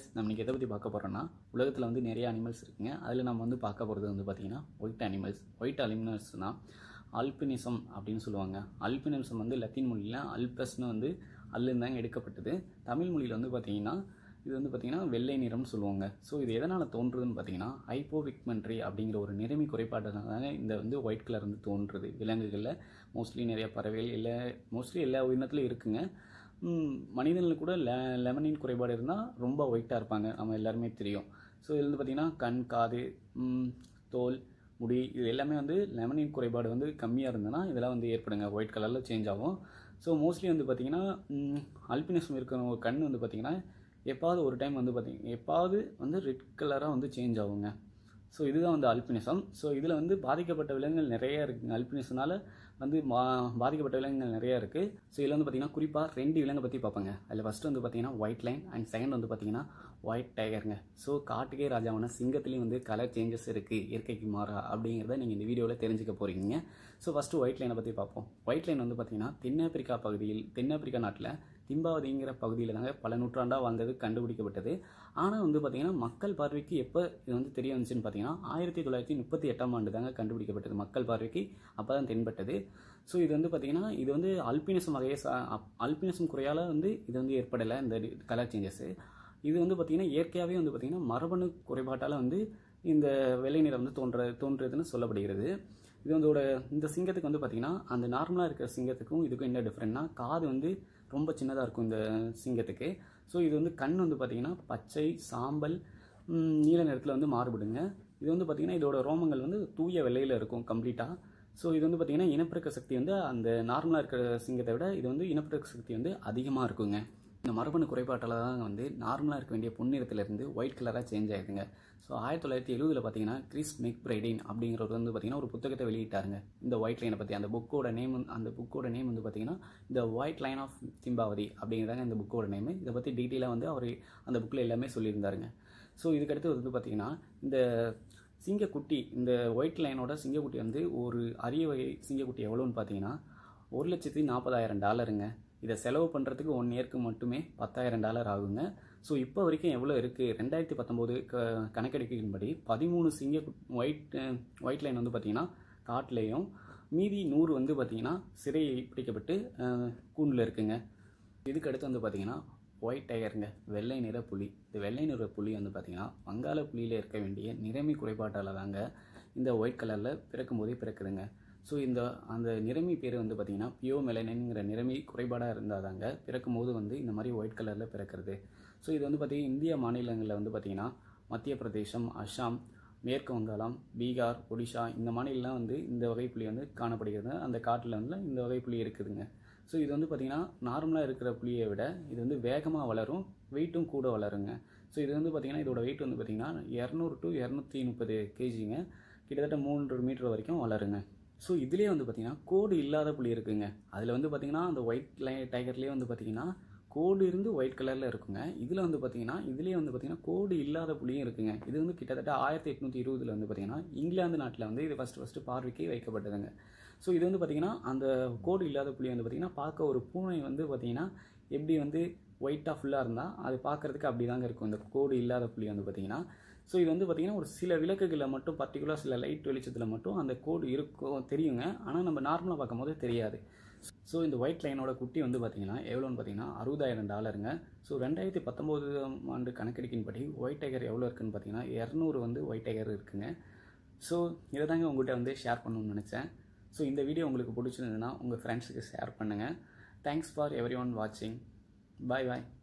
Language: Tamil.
நம்ம இன்றைக்கி எதை பற்றி பார்க்க போகிறோம்னா உலகத்தில் வந்து நிறைய அனிமல்ஸ் இருக்குங்க அதில் நம்ம வந்து பார்க்க போகிறது வந்து பார்த்திங்கன்னா ஒயிட் அனிமல்ஸ் ஒயிட் அனிமல்ஸ்னால் அல்பினிசம் அப்படின்னு சொல்லுவாங்க அல்பினிசம் வந்து லத்தீன் மொழியில் அல்பஸ்னு வந்து அல்லுந்தாங்க எடுக்கப்பட்டது தமிழ் மொழியில் வந்து பார்த்திங்கன்னா இது வந்து பார்த்திங்கன்னா வெள்ளை நிறம்னு சொல்லுவாங்க ஸோ இது எதனால் தோன்றுதுன்னு பார்த்தீங்கன்னா ஹைப்போபிக்மெண்ட்ரி அப்படிங்கிற ஒரு நிறமி குறைபாடுனால இந்த வந்து ஒயிட் கலர் வந்து தோன்றுறது விலங்குகளில் மோஸ்ட்லி நிறைய பறவைகள் இல்லை மோஸ்ட்லி எல்லா உயிரினத்துலையும் இருக்குங்க ம், மனிதனில் கூட லெ லெமனின் குறைபாடு இருந்தால் ரொம்ப ஒயிட்டாக இருப்பாங்க நம்ம எல்லாருமே தெரியும் ஸோ இது வந்து பார்த்திங்கன்னா கண் காது ம், தோல் முடி இது எல்லாமே வந்து லெமனின் குறைபாடு வந்து கம்மியாக இருந்ததுன்னா இதெல்லாம் வந்து ஏற்படுங்க ஒயிட் கலரில் சேஞ்ச் ஆகும் ஸோ மோஸ்ட்லி வந்து பார்த்திங்கன்னா அல்பினிசம் இருக்கிற ஒரு கண் வந்து பார்த்திங்கன்னா எப்பாவது ஒரு டைம் வந்து பார்த்திங்க எப்பாவது வந்து ரெட் கலராக வந்து சேஞ்ச் ஆகுங்க ஸோ இதுதான் வந்து அல்பினிசம் ஸோ இதில் வந்து பாதிக்கப்பட்ட விலங்குகள் நிறைய இருக்குங்க அல்பினிசனால வந்து மா பாதிக்கப்பட்ட விலங்குகள் நிறைய இருக்குது ஸோ இதில் வந்து பார்த்திங்கன்னா குறிப்பாக ரெண்டு விலங்கை பற்றி பார்ப்பாங்க அதில் ஃபஸ்ட்டு வந்து பார்த்திங்கன்னா ஒயிட் லைன் அண்ட் செகண்ட் வந்து பார்த்திங்கன்னா ஒயிட் டைகருங்க ஸோ காட்டுக்கே ராஜாவான சிங்கத்துலேயும் வந்து கலர் சேஞ்சஸ் இருக்குது இயற்கைக்கு மாறா அப்படிங்கிறத நீங்கள் இந்த வீடியோவில் தெரிஞ்சுக்க போகிறீங்க ஸோ ஃபஸ்ட்டு ஒயிட் லைனை பற்றி பார்ப்போம் ஒயிட் லைன் வந்து பார்த்திங்கன்னா தென்னாப்பிரிக்கா பகுதியில் தென்னாப்பிரிக்கா நாட்டில் திம்பாவதிங்கிற பகுதியில் தாங்க பல நூற்றாண்டாக வாழ்ந்தது கண்டுபிடிக்கப்பட்டது ஆனால் வந்து பார்த்திங்கன்னா மக்கள் பார்வைக்கு எப்போ இது வந்து தெரிய வந்துச்சுன்னு பார்த்தீங்கன்னா ஆயிரத்தி தொள்ளாயிரத்தி முப்பத்தி எட்டாம் ஆண்டு தாங்க கண்டுபிடிக்கப்பட்டது மக்கள் பார்வைக்கு அப்போ தான் தென்பட்டது ஸோ இது வந்து பார்த்திங்கன்னா இது வந்து அல்பினிசம் வகையை சா அல்பினிசம் குறையால் வந்து இது வந்து ஏற்படலை இந்த கலர் சேஞ்சஸ்ஸு இது வந்து பார்த்திங்கன்னா இயற்கையாகவே வந்து பார்த்திங்கன்னா மரபணு குறைபாட்டால் வந்து இந்த வெள்ளை நிறம் வந்து தோன்ற தோன்றுறதுன்னு சொல்லப்படுகிறது இது வந்து இந்த சிங்கத்துக்கு வந்து பார்த்திங்கன்னா அந்த நார்மலாக இருக்கிற சிங்கத்துக்கும் இதுக்கும் என்ன டிஃப்ரெண்ட்னா காது வந்து ரொம்ப சின்னதாக இருக்கும் இந்த சிங்கத்துக்கு ஸோ இது வந்து கண் வந்து பார்த்திங்கன்னா பச்சை சாம்பல் ம், நீல நிறத்தில் வந்து மாறுபடுங்க இது வந்து பார்த்திங்கன்னா இதோட ரோமங்கள் வந்து தூய வெள்ளையில் இருக்கும் கம்ப்ளீட்டாக ஸோ இது வந்து பார்த்திங்கன்னா இனப்பெருக்க சக்தி வந்து அந்த நார்மலாக இருக்கிற சிங்கத்தை விட இது வந்து இனப்பெருக்க சக்தி வந்து அதிகமாக இருக்குங்க இந்த மரபணு குறைபாட்டால் தான் வந்து நார்மலாக இருக்க வேண்டிய பொன்னிறத்துலேருந்து ஒயிட் கலராக சேஞ்ச் ஆகிடுங்க ஸோ ஆயிரத்தி தொள்ளாயிரத்தி எழுபதில் பார்த்தீங்கன்னா கிறிஸ் மெக் பிரைடின் அப்படிங்கிறவர் வந்து பார்த்தீங்கன்னா ஒரு புத்தகத்தை வெளியிட்டாருங்க இந்த ஒயிட் லைனை பற்றி அந்த புக்கோட நேம் அந்த புக்கோட நேம் வந்து பார்த்தீங்கன்னா இந்த ஒயிட் லைன் ஆஃப் திம்பாவதி அப்படிங்கிறதாங்க இந்த புக்கோட நேம் இதை பற்றி டீட்டெயிலாக வந்து அவர் அந்த புக்கில் எல்லாமே சொல்லியிருந்தாருங்க ஸோ இதுக்கடுத்து வந்து பார்த்தீங்கன்னா இந்த சிங்கக்குட்டி இந்த ஒயிட் லைனோட சிங்கக்குட்டி வந்து ஒரு அரிய வகை சிங்கக்குட்டி எவ்வளோன்னு பார்த்தீங்கன்னா ஒரு லட்சத்தி நாற்பதாயிரம் டாலருங்க இதை செலவு பண்ணுறதுக்கு ஒன் இயர்க்கு மட்டுமே பத்தாயிரம் டாலர் ஆகுங்க ஸோ இப்போ வரைக்கும் எவ்வளோ இருக்குது ரெண்டாயிரத்தி பத்தொம்போது க கணக்கெடுக்கையின்படி பதிமூணு சிங்க ஒயிட் ஒயிட் லைன் வந்து பார்த்திங்கன்னா காட்டிலையும் மீதி நூறு வந்து பார்த்திங்கன்னா சிறை பிடிக்கப்பட்டு கூண்டில் இருக்குங்க இதுக்கு அடுத்து வந்து பார்த்திங்கன்னா ஒயிட் டயருங்க வெள்ளை நிற புலி இந்த வெள்ளை நிற புலி வந்து பார்த்திங்கன்னா வங்காள புலியில் இருக்க வேண்டிய நிறமி குறைபாட்டால் தாங்க இந்த ஒயிட் கலரில் பிறக்கும்போதே பிறக்குதுங்க ஸோ இந்த அந்த நிறமி பேர் வந்து பார்த்திங்கன்னா பியோ மெலனின்ங்கிற நிறமி குறைபாடாக இருந்தால் தாங்க பிறக்கும்போது வந்து இந்த மாதிரி ஒயிட் கலரில் பிறக்கிறது ஸோ இது வந்து பார்த்திங்கன்னா இந்திய மாநிலங்களில் வந்து பார்த்திங்கன்னா மத்திய பிரதேசம் அஸ்ஸாம் மேற்கு வங்காளம் பீகார் ஒடிஷா இந்த மாநிலம்லாம் வந்து இந்த வகை புலி வந்து காணப்படுகிறது அந்த காட்டில் வந்து இந்த வகை புலி இருக்குதுங்க ஸோ இது வந்து பார்த்திங்கன்னா நார்மலாக இருக்கிற புளியை விட இது வந்து வேகமாக வளரும் வெயிட்டும் கூட வளருங்க ஸோ இது வந்து பார்த்திங்கன்னா இதோட வெயிட் வந்து பார்த்திங்கன்னா இரநூறு டு இரநூத்தி முப்பது கேஜிங்க கிட்டத்தட்ட மூன்று மீட்டர் வரைக்கும் வளருங்க ஸோ இதுலேயே வந்து பார்த்திங்கன்னா கோடு இல்லாத புளி இருக்குங்க அதில் வந்து பார்த்திங்கன்னா அந்த ஒயிட் லை டைகர்லேயே வந்து பார்த்திங்கன்னா கோடு இருந்து ஒயிட் கலரில் இருக்குங்க இதில் வந்து பார்த்திங்கன்னா இதுலேயே வந்து பார்த்திங்கன்னா கோடு இல்லாத புளியும் இருக்குங்க இது வந்து கிட்டத்தட்ட ஆயிரத்தி எட்நூற்றி இருபதில் வந்து பார்த்திங்கன்னா இங்கிலாந்து நாட்டில் வந்து இது ஃபஸ்ட்டு ஃபஸ்ட்டு பார்வைக்கு வைக்கப்பட்டதுங்க ஸோ இது வந்து பார்த்திங்கன்னா அந்த கோடு இல்லாத புளி வந்து பார்த்திங்கன்னா பார்க்க ஒரு பூனை வந்து பார்த்திங்கன்னா எப்படி வந்து ஒயிட்டாக ஃபுல்லாக இருந்தால் அது பார்க்குறதுக்கு அப்படி தாங்க இருக்கும் இந்த கோடு இல்லாத புளி வந்து பார்த்திங்கன்னா ஸோ இது வந்து பார்த்திங்கன்னா ஒரு சில விளக்குகளில் மட்டும் பர்டிகுலர் சில லைட் வெளிச்சத்தில் மட்டும் அந்த கோடு இருக்கும் தெரியுங்க ஆனால் நம்ம நார்மலாக பார்க்கும்போது தெரியாது ஸோ இந்த ஒயிட் லைனோட குட்டி வந்து பார்த்திங்கன்னா எவ்வளோன்னு பார்த்தீங்கன்னா அறுபதாயிரம் டாலருங்க ஸோ ரெண்டாயிரத்தி பத்தொம்போதாம் ஆண்டு கணக்கெடுக்கின்படி ஒயிட் டைகர் எவ்வளோ இருக்குன்னு பார்த்தீங்கன்னா இரநூறு வந்து ஒயிட் டைகர் இருக்குங்க ஸோ இதை தாங்க உங்கள்கிட்ட வந்து ஷேர் பண்ணணும்னு நினச்சேன் ஸோ இந்த வீடியோ உங்களுக்கு பிடிச்சிருந்ததுன்னா உங்கள் ஃப்ரெண்ட்ஸுக்கு ஷேர் பண்ணுங்கள் தேங்க்ஸ் ஃபார் எவ்ரி ஒன் வாட்சிங் பாய் பாய்